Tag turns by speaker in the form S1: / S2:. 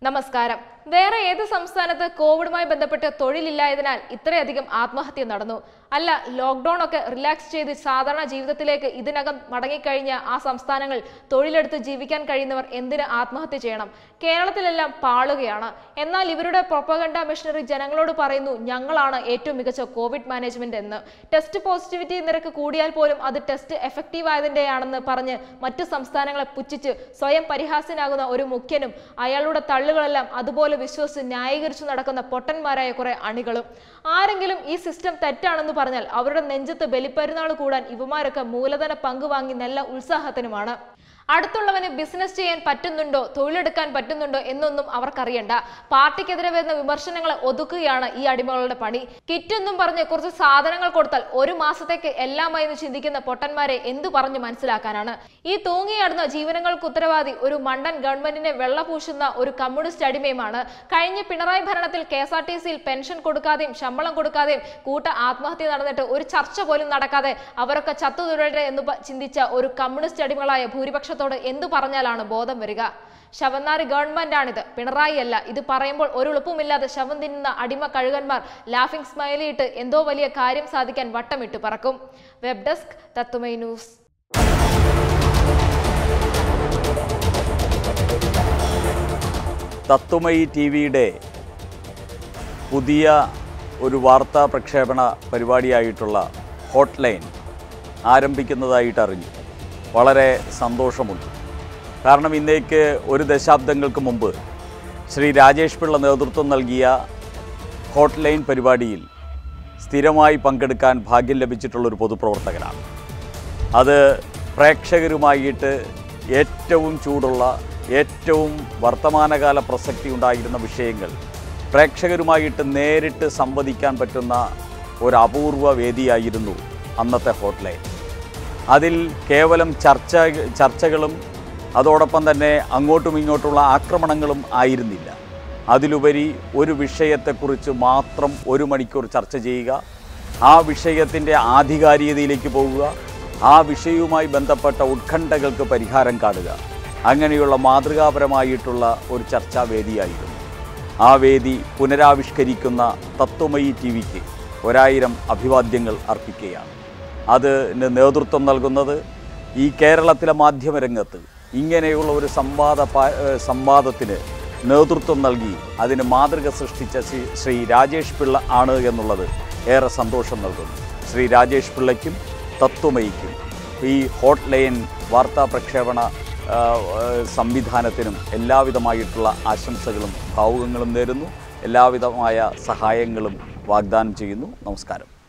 S1: നമസ്കാരം വേറെ ഏത് സംസ്ഥാനത്ത് കോവിഡുമായി ബന്ധപ്പെട്ട് തൊഴിലില്ലായതിനാൽ ഇത്രയധികം ആത്മഹത്യ നടന്നു അല്ല ലോക്ക്ഡൌൺ ഒക്കെ റിലാക്സ് ചെയ്ത് സാധാരണ ജീവിതത്തിലേക്ക് ഇതിനകം മടങ്ങിക്കഴിഞ്ഞ ആ സംസ്ഥാനങ്ങൾ തൊഴിലെടുത്ത് ജീവിക്കാൻ കഴിയുന്നവർ എന്തിന് ആത്മഹത്യ ചെയ്യണം കേരളത്തിലെല്ലാം പാളുകയാണ് എന്നാൽ ഇവരുടെ പ്രൊപ്പഗണ്ട മിഷനറി ജനങ്ങളോട് പറയുന്നു ഞങ്ങളാണ് ഏറ്റവും മികച്ച കോവിഡ് മാനേജ്മെന്റ് എന്ന് ടെസ്റ്റ് പോസിറ്റിവിറ്റി നിരക്ക് കൂടിയാൽ പോലും അത് ടെസ്റ്റ് എഫക്റ്റീവ് ആയതിന്റെയാണെന്ന് പറഞ്ഞ് മറ്റു സംസ്ഥാനങ്ങളെ പുച്ഛിച്ച് സ്വയം പരിഹാസ്യനാകുന്ന ഒരു മുഖ്യനും അയാളുടെ തള്ളുകളെല്ലാം അതുപോലെ വിശ്വസിച്ച് ന്യായീകരിച്ചു നടക്കുന്ന പൊട്ടന്മാരായ കുറെ അണികളും ആരെങ്കിലും ഈ സിസ്റ്റം തെറ്റാണെന്ന് പറഞ്ഞാൽ അവരുടെ നെഞ്ചത്ത് ബലിപ്പെരുന്നാൾ കൂടാൻ ഇവമാരൊക്കെ മൂലധന പങ്ക് വാങ്ങി നല്ല ഉത്സാഹത്തിനുമാണ് അടുത്തുള്ളവന് ബിസിനസ് ചെയ്യാൻ പറ്റുന്നുണ്ടോ തൊഴിലെടുക്കാൻ പറ്റുന്നുണ്ടോ എന്നൊന്നും അവർക്കറിയണ്ട പാർട്ടിക്കെതിരെ വരുന്ന വിമർശനങ്ങളെ ഒതുക്കുകയാണ് ഈ അടിമകളുടെ പണി കിറ്റ് എന്നും പറഞ്ഞ് കുറച്ച് സാധനങ്ങൾ കൊടുത്താൽ ഒരു മാസത്തേക്ക് എല്ലാമായി എന്ന് ചിന്തിക്കുന്ന പൊട്ടന്മാരെ എന്തു പറഞ്ഞു മനസ്സിലാക്കാനാണ് ഈ തൂങ്ങിയാടുന്ന ജീവനങ്ങൾക്ക് ഉത്തരവാദി ഒരു മണ്ടൻ ഗവൺമെന്റിനെ വെള്ളപൂശുന്ന ഒരു കമ്മ്യൂണിസ്റ്റ് അടിമയുമാണ് കഴിഞ്ഞ പിണറായി ഭരണത്തിൽ കെ എസ് ആർ ടി സിയിൽ പെൻഷൻ കൊടുക്കാതെയും ശമ്പളം കൊടുക്കാതെയും കൂട്ട ആത്മഹത്യ നടന്നിട്ട് ഒരു ചർച്ച പോലും നടക്കാതെ അവരൊക്കെ ചത്തു തുടരട്ടെ എന്ന് പ- ചിന്തിച്ച ഒരു കമ്മ്യൂണിസ്റ്റ് അടിമകളായ ഭൂരിപക്ഷത്തോട് എന്തു പറഞ്ഞാലാണ് ബോധം വരിക ശവന്നാരി ഗവൺമെന്റാണിത് പിണറായി അല്ല ഇത് പറയുമ്പോൾ ഒരു എളുപ്പമില്ലാതെ ശവം തിന്നുന്ന അടിമ കഴുകന്മാർ ലാഫിംഗ് സ്മൈലിയിട്ട് എന്തോ വലിയ കാര്യം സാധിക്കാൻ വട്ടമിട്ട് പറക്കും വെബ് ഡെസ്ക് തത്തുമൈ ന്യൂസ്
S2: തത്വമയി ടി വിയുടെ പുതിയ ഒരു വാർത്താ പ്രക്ഷേപണ പരിപാടിയായിട്ടുള്ള ഹോട്ട് ലൈൻ ആരംഭിക്കുന്നതായിട്ട് അറിഞ്ഞു വളരെ സന്തോഷമുണ്ട് കാരണം ഇന്നേക്ക് ഒരു ദശാബ്ദങ്ങൾക്ക് മുമ്പ് ശ്രീ രാജേഷ് പിള്ള നേതൃത്വം നൽകിയ ഹോട്ട് ലൈൻ പരിപാടിയിൽ സ്ഥിരമായി പങ്കെടുക്കാൻ ഭാഗ്യം ലഭിച്ചിട്ടുള്ളൊരു പൊതുപ്രവർത്തകനാണ് അത് പ്രേക്ഷകരുമായിട്ട് ഏറ്റവും ചൂടുള്ള ഏറ്റവും വർത്തമാനകാല പ്രസക്തി ഉണ്ടായിരുന്ന വിഷയങ്ങൾ പ്രേക്ഷകരുമായിട്ട് നേരിട്ട് സംവദിക്കാൻ പറ്റുന്ന ഒരു അപൂർവ വേദിയായിരുന്നു അന്നത്തെ ഹോട്ട്ലൈൻ അതിൽ കേവലം ചർച്ച ചർച്ചകളും അതോടൊപ്പം തന്നെ അങ്ങോട്ടും ഇങ്ങോട്ടുള്ള ആക്രമണങ്ങളും ആയിരുന്നില്ല അതിലുപരി ഒരു വിഷയത്തെക്കുറിച്ച് മാത്രം ഒരു മണിക്കൂർ ചർച്ച ചെയ്യുക ആ വിഷയത്തിൻ്റെ ആധികാരികതയിലേക്ക് പോവുക ആ വിഷയവുമായി ബന്ധപ്പെട്ട ഉത്കണ്ഠകൾക്ക് പരിഹാരം കാണുക അങ്ങനെയുള്ള മാതൃകാപരമായിട്ടുള്ള ഒരു ചർച്ചാ വേദിയായിരുന്നു ആ വേദി പുനരാവിഷ്കരിക്കുന്ന തത്വമയി ടി വിക്ക് ഒരായിരം അഭിവാദ്യങ്ങൾ അർപ്പിക്കുകയാണ് അതിന് നേതൃത്വം നൽകുന്നത് ഈ കേരളത്തിലെ മാധ്യമരംഗത്ത് ഇങ്ങനെയുള്ള ഒരു സംവാദ പാ- ഏഹ് സംവാദത്തിന് നേതൃത്വം നൽകി അതിന് മാതൃക സൃഷ്ടിച്ച ശ്രീ ശ്രീ രാജേഷ് പിള്ള ആണ് എന്നുള്ളത് ഏറെ സന്തോഷം നൽകുന്നു ശ്രീ രാജേഷ് പിള്ളയ്ക്കും തത്വമയിക്കും ഈ ഹോട്ട് ലൈൻ വാർത്താ പ്രക്ഷേപണ ആ, ആ, സംവിധാനത്തിനും എല്ലാവിധമായിട്ടുള്ള ആശംസകളും ഭാവുകങ്ങളും നേരുന്നു എല്ലാവിധമായ സഹായങ്ങളും വാഗ്ദാനം ചെയ്യുന്നു നമസ്കാരം